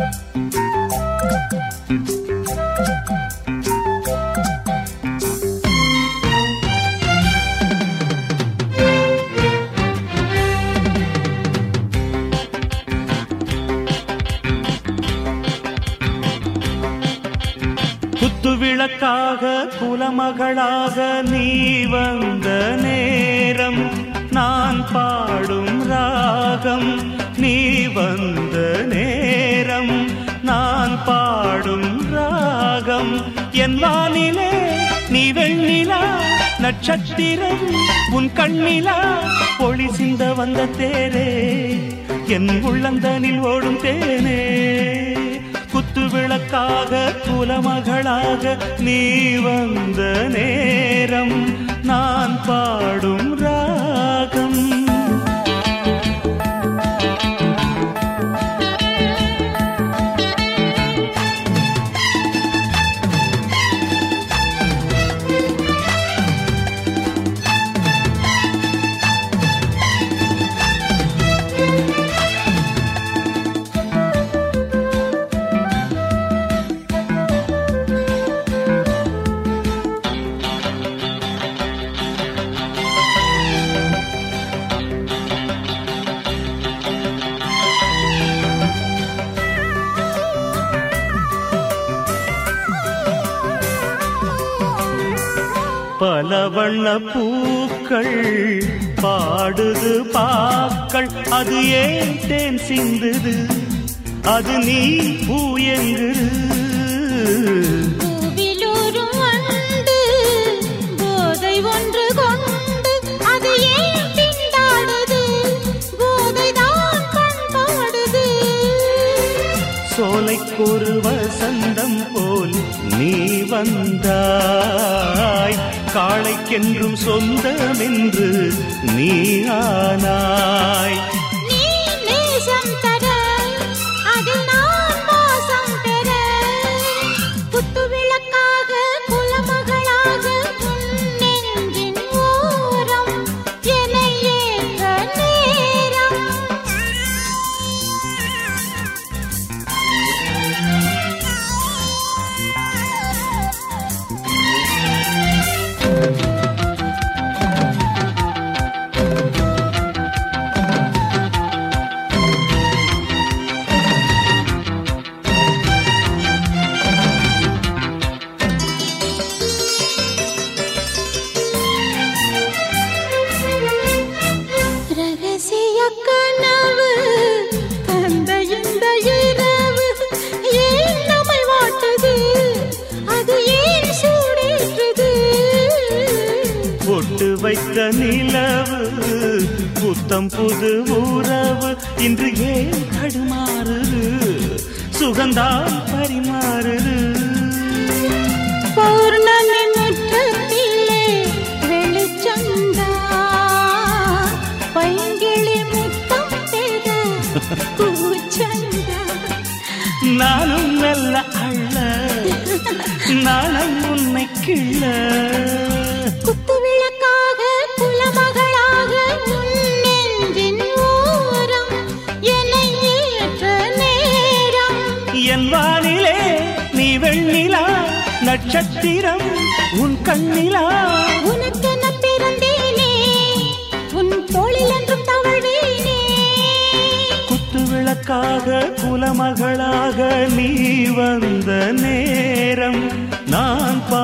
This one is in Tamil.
குத்துவிளக்காக குலமகளாக நீ வந்த நேரம் நான் பாடும் ராகம் நீ வந்த நேரம் நான் பாடும் ராகம் என் வானிலே நீ வெண்ணிலா நட்சத்திரம் உன் கண்ணிலா ஒளி சிந்த வந்த தேரே என் உள்ளந்தனில் ஓடும் தேனே குத்து விளக்காக குலமகளாக நீ வந்த நேரம் நான் பாடும் ராகம் பல வண்ண பூக்கள் பாடுது பாக்கள் அது ஏன் தேன் சிந்துது அது நீ பூயங்குது பூவிலூரும் வண்டு போதை ஒன்று கொண்டு அது ஏன் திண்டாடுது போதைதான் பண்பாடுது சோலைக்கொரு வசந்தம் போல் நீ வந்தாய் காளைக்கென்றும் சொந்தமென்று நீ ஆனாய் நீ நேசம் தர அதில் நான் மோசம் பெற குத்து விளக்காக குலமகளாக உன் நெஞ்சின் ஓரம் என்னை ஏற்ற நேரம் ரகசிய கனவு தந்த இந்த இரவு ஏன் நம்மை வாட்டது அது ஏன் சூடேற்றுது பொட்டு வைத்த நிலவு புத்தம் புது உறவு இன்று ஏன் தடுமாறுது சுகந்தான் பரிமாறுது பௌர்ணமி முற்றத்திலே வெளிச்சந்தா பைங்கிளி முத்தம் பெற கூச்சந்தா நானும் மெல்ல அள்ள நானும் உன்னை கிள்ள குத்து விளக்காக குலமகளாக உன் நெஞ்சின் ஓரம் என்னை ஏற்ற நேரம் என் வானிலே நீ வெண்ணிலா நட்சத்திரம் உன் கண்ணிலா உனக்கென பிறந்தேனே உன் தோளில் என்றும் தவழ்வேனே குத்து விளக்காக குலமகளாக நீ வந்த நேரம் நான் பா